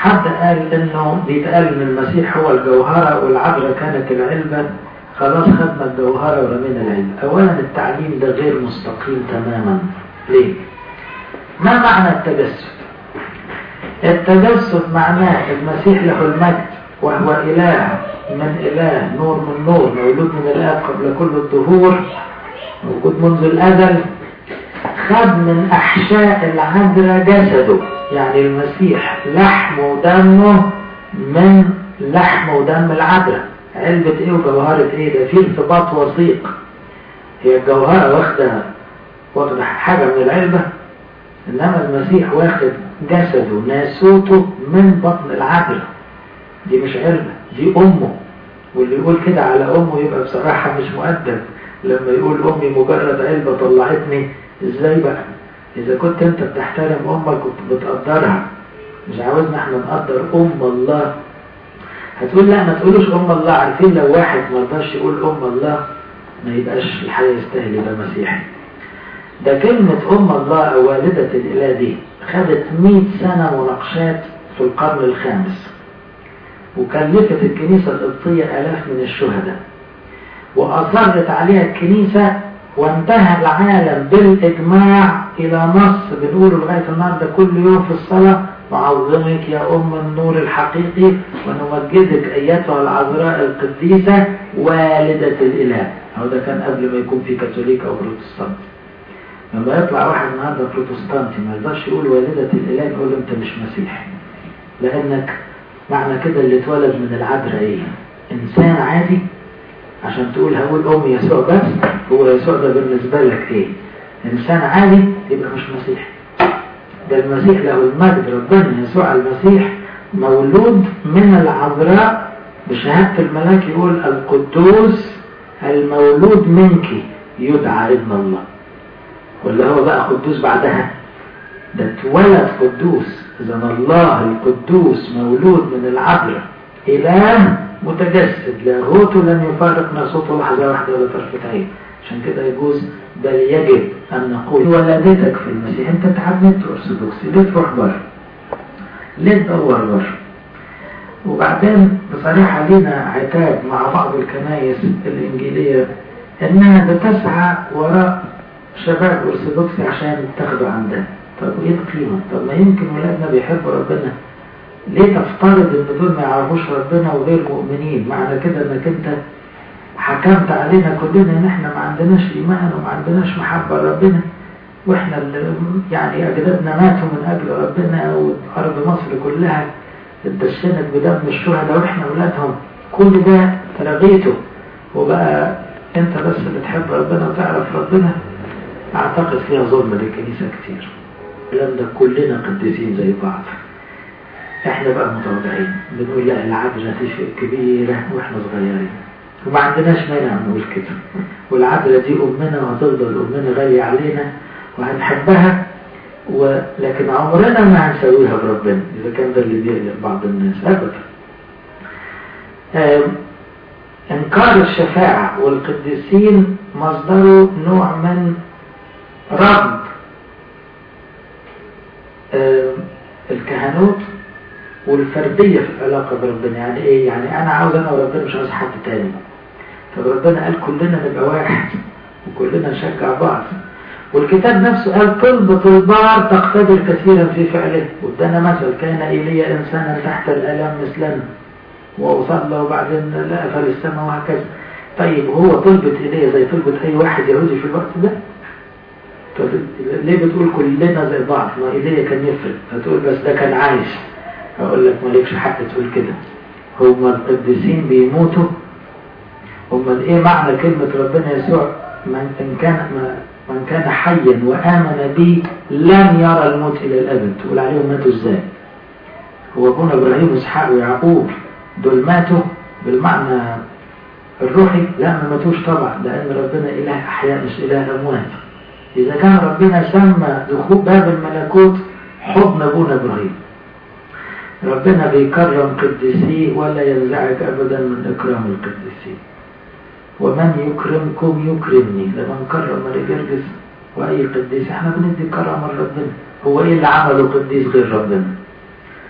حد قال انه بيتقال ان المسيح هو الجوهرة والعذراء كانت العلبة خلاص خدنا الجوهرة ورمينا العلبة اولا التعليم ده غير مستقيم تماما ليه ما معنى التجسد التجسد معناه المسيح له المجد وهو اله من اله نور من نور مولود من الاب قبل كل الظهور موجود منذ الازل خد من احشاء العذراء جسده يعني المسيح لحمه ودمه من لحم ودم العذراء علبة ايه وجوهرة ايه ده في ارتباط وثيق هي الجوهرة واخدة واخدة حاجة من العلبة انما المسيح واخد جسده ناسوته من بطن العذراء دي مش علبة دي امه واللي يقول كده على امه يبقى بصراحة مش مؤدب لما يقول امي مجرد علبة طلعتني ازاي بقى اذا كنت انت بتحترم امك كنت بتقدرها مش عاوزنا احنا نقدر ام الله هتقول لا ما تقولوش ام الله عارفين لو واحد ما رضاش يقول ام الله ما يبقاش الحياة يستاهل يبقى مسيحي ده كلمة ام الله او والدة الاله دي خدت 100 سنة مناقشات في القرن الخامس وكلفت الكنيسة القبطية آلاف من الشهداء وأصرت عليها الكنيسة وانتهى العالم بالإجماع إلى نص بنقوله لغاية النهاردة كل يوم في الصلاة نعظمك يا أم النور الحقيقي ونمجدك أيتها العذراء القديسة والدة الإله أو ده كان قبل ما يكون في كاثوليك أو بروتستانت لما يطلع واحد النهارده بروتستانتي ما يقدرش يقول والدة الإله يقول له أنت مش مسيحي لأنك معنى كده اللي اتولد من العذراء إيه؟ إنسان عادي عشان تقول هقول أم يسوع بس هو يسوع ده بالنسبة لك إيه؟ إنسان عادي يبقى مش مسيحي ده المسيح له المجد ربنا يسوع المسيح مولود من العذراء بشهادة الملاك يقول القدوس المولود منك يدعى ابن الله ولا هو بقى قدوس بعدها ده اتولد قدوس إذا الله القدوس مولود من العذراء إله متجسد لاهوته لن يفارق ناسوته لحظة واحدة ولا طرفة عين عشان كده يجوز بل يجب أن نقول ولدتك في المسيح أنت اتعمدت أرثوذكسي ليه تروح بره؟ ليه تدور بره؟ وبعدين بصراحة لنا عتاب مع بعض الكنائس الإنجيلية إنها بتسعى وراء شباب أرثوذكسي عشان تاخدوا عندها طب إيه القيمة؟ طب ما يمكن ولادنا بيحبوا ربنا ليه تفترض ان دول ما يعرفوش ربنا وغير مؤمنين معنى كده انك انت حكمت علينا كلنا ان احنا ما عندناش ايمان وما عندناش محبة لربنا واحنا اللي يعني اجدادنا ماتوا من اجل ربنا وارض مصر كلها اتدشنت بدم الشهداء واحنا اولادهم كل ده تلغيته وبقى انت بس اللي تحب ربنا وتعرف ربنا اعتقد فيها ظلم للكنيسة كتير الكلام ده كلنا قديسين زي بعض احنا بقى متواضعين بنقول لا العدلة تفرق كبيرة واحنا صغيرين وما عندناش مانع نقول كده والعدلة دي أمنا وهتفضل أمنا غالية علينا وهنحبها ولكن عمرنا ما هنسويها بربنا إذا كان ده اللي بيقلق بعض الناس أبدا إنكار الشفاعة والقديسين مصدره نوع من رفض الكهنوت والفردية في العلاقة بربنا يعني ايه يعني انا عاوز انا وربنا مش عاوز حد تاني طب ربنا قال كلنا نبقى واحد وكلنا نشجع بعض والكتاب نفسه قال طلبة البار تقتدر كثيرا في فعله وادانا مثل كان ايليا انسانا تحت الالام مثلنا وصلى وبعدين لا قفل السماء وهكذا طيب هو طلبة ايليا زي طلبة اي واحد يهودي في الوقت ده طب ليه بتقول كلنا زي بعض ما ايليا كان يفرق فتقول بس ده كان عايش أقول لك مالكش حق تقول كده هما القديسين بيموتوا هما إيه معنى كلمة ربنا يسوع من إن كان من كان حيا وآمن بي لن يرى الموت إلى الأبد تقول عليهم ماتوا إزاي هو أبونا إبراهيم وإسحاق ويعقوب دول ماتوا بالمعنى الروحي لا ما ماتوش طبعا لأن ربنا إله أحياء مش إله أموات إذا كان ربنا سمى دخول باب الملكوت حضن أبونا إبراهيم ربنا بيكرم قديسيه ولا ينزعج أبدا من إكرام القديسين ومن يكرمكم يكرمني لما نكرم ملك وأي قديس احنا بندي كرم لربنا هو ايه اللي عمله قديس غير ربنا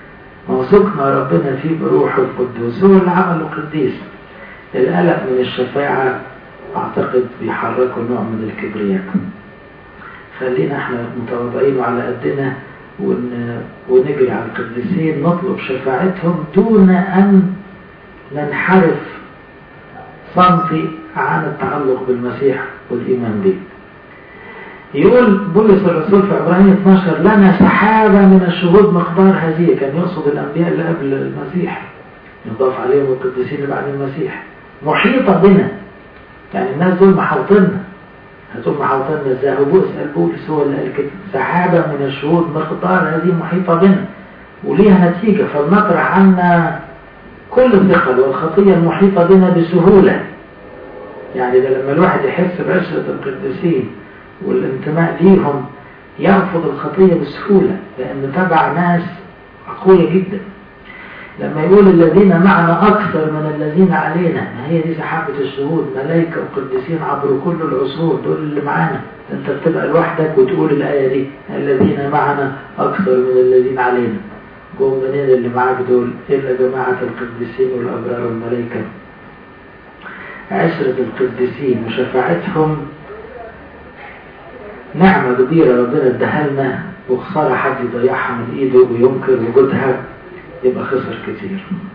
موثوقنا ربنا فيه بروحه القدوس هو اللي عمله قديس القلق من الشفاعة أعتقد بيحركوا نوع من الكبرياء خلينا احنا متواضعين وعلى قدنا ون... ونجري على القديسين نطلب شفاعتهم دون أن ننحرف صنفي عن التعلق بالمسيح والإيمان به يقول بولس الرسول في عبرانية 12 لنا سحابة من الشهود مقدار هذه كان يقصد الأنبياء اللي قبل المسيح يضاف عليهم القديسين اللي بعد المسيح محيطة بنا يعني الناس دول محاوطيننا هتقول محاوطيننا ازاي هو اسأل بولس هو اللي قال كده سحابة من الشهود مقدار هذه محيطة بنا وليها نتيجة فلنطرح عنا كل الثقل والخطية المحيطة بنا بسهولة يعني ده لما الواحد يحس بعشرة القديسين والانتماء ليهم يرفض الخطية بسهولة لأنه تبع ناس قوية جدا لما يقول الذين معنا أكثر من الذين علينا ما هي دي سحابة الشهود ملائكة وقديسين عبر كل العصور دول اللي معانا انت بتبقى لوحدك وتقول الآية دي الذين معنا أكثر من الذين علينا جم منين اللي معاك دول إلا جماعة القديسين والأبرار والملائكة عشرة القديسين وشفاعتهم نعمة كبيرة ربنا اداها لنا وخسارة حد يضيعها من ايده وينكر وجودها يبقى خسر كتير